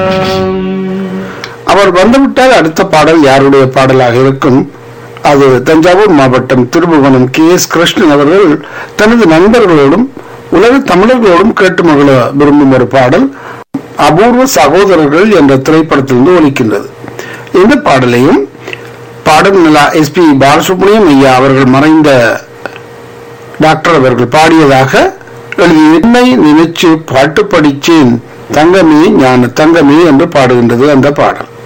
அவர் வந்துவிட்டால் அடுத்த பாடல் யாருடைய பாடலாக இருக்கும் அது தஞ்சாவூர் மாவட்டம் திருபுவனம் கே எஸ் கிருஷ்ணன் அவர்கள் தனது நண்பர்களோடும் உலக தமிழர்களோடும் கேட்டு மகள விரும்பும் ஒரு பாடல் அபூர்வ சகோதரர்கள் என்ற திரைப்படத்திலிருந்து ஒலிக்கின்றது இந்த பாடலையும் பாடல் நிலா எஸ் பி பாலசுப்ரமணியம் ஐயா அவர்கள் மறைந்த டாக்டர் அவர்கள் பாடியதாக எழுதி என்னை நினைச்சு பாட்டு படிச்சேன் தங்கமே ஞான தங்கமே என்று பாடுகின்றது அந்த பாடல்